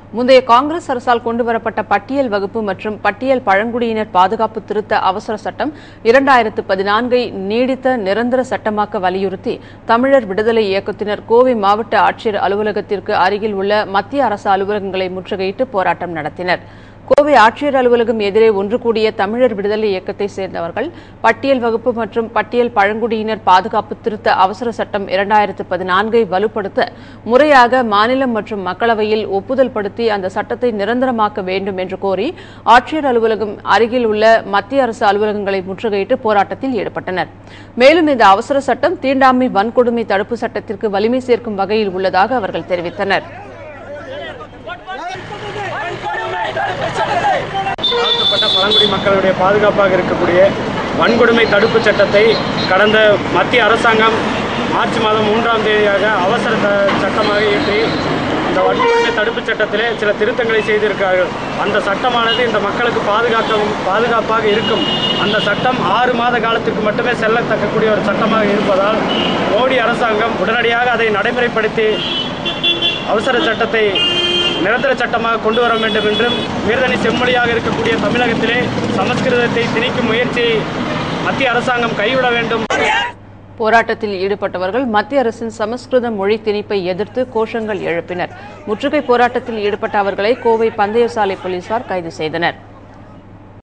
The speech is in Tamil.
முந்தைய காங்கிரஸ் அரசால் கொண்டுவரப்பட்ட பட்டியல் வகுப்பு மற்றும் பட்டியல் பழங்குடியினர் பாதுகாப்பு திருத்த அவசர சட்டம் இரண்டாயிரத்து பதினான்கை நீடித்த நிரந்தர சட்டமாக்க வலியுறுத்தி தமிழர் விடுதலை இயக்கத்தினர் கோவை மாவட்ட ஆட்சியர் அலுவலகத்திற்கு அருகில் உள்ள மத்திய அரசு அலுவலகங்களை முற்றுகையிட்டு போராட்டம் நடத்தினர் கோவை ஆட்சியர் அலுவலகம் எதிரே ஒன்று கூடிய தமிழர் விடுதலை இயக்கத்தை சேர்ந்தவர்கள் பட்டியல் வகுப்பு மற்றும் பட்டியல் பழங்குடியினர் பாதுகாப்பு திருத்த அவசர சட்டம் இரண்டாயிரத்து பதினான்கை வலுப்படுத்த முறையாக மாநிலம் மற்றும் மக்களவையில் ஒப்புதல் படுத்தி அந்த சட்டத்தை நிரந்தரமாக்க வேண்டும் என்று கோரி ஆட்சியர் அலுவலகம் அருகில் உள்ள மத்திய அரசு அலுவலகங்களை முற்றுகையிட்டு போராட்டத்தில் ஈடுபட்டனர் மேலும் இந்த அவசர சட்டம் தீண்டாமை வன்கொடுமை தடுப்பு சட்டத்திற்கு வலிமை சேர்க்கும் வகையில் உள்ளதாக அவர்கள் தெரிவித்தனர் தாழ்த்தப்பட்ட பழங்குடி மக்களுடைய பாதுகாப்பாக இருக்கக்கூடிய வன்கொடுமை தடுப்பு சட்டத்தை கடந்த மத்திய அரசாங்கம் மார்ச் மாதம் மூன்றாம் தேதியாக அவசர த- சட்டமாக இயற்றி இந்த வன்கொடுமை தடுப்பு சட்டத்திலே சில திருத்தங்களை செய்திருக்கிறார்கள் அந்த சட்டமானது இந்த மக்களுக்கு பாதுகாக்க பாதுகாப்பாக இருக்கும் அந்த சட்டம் ஆறு மாத காலத்துக்கு மட்டுமே செல்லத்தக்கக்கூடிய ஒரு சட்டமாக இருப்பதால் மோடி அரசாங்கம் உடனடியாக அதை நடைமுறைப்படுத்தி அவசர சட்டத்தை நிரந்தர சட்டமாக கொண்டு வர வேண்டும் என்றும் உயர்தனி செம்மொழியாக இருக்கக்கூடிய தமிழகத்திலே சமஸ்கிருதத்தை திணிக்கும் முயற்சியை மத்திய அரசாங்கம் கைவிட வேண்டும் போராட்டத்தில் ஈடுபட்டவர்கள் மத்திய அரசின் சமஸ்கிருத மொழி திணிப்பை எதிர்த்து கோஷங்கள் எழுப்பினர் முற்றுகை போராட்டத்தில் ஈடுபட்ட அவர்களை கோவை பந்தயசாலை போலீசார் கைது செய்தனர்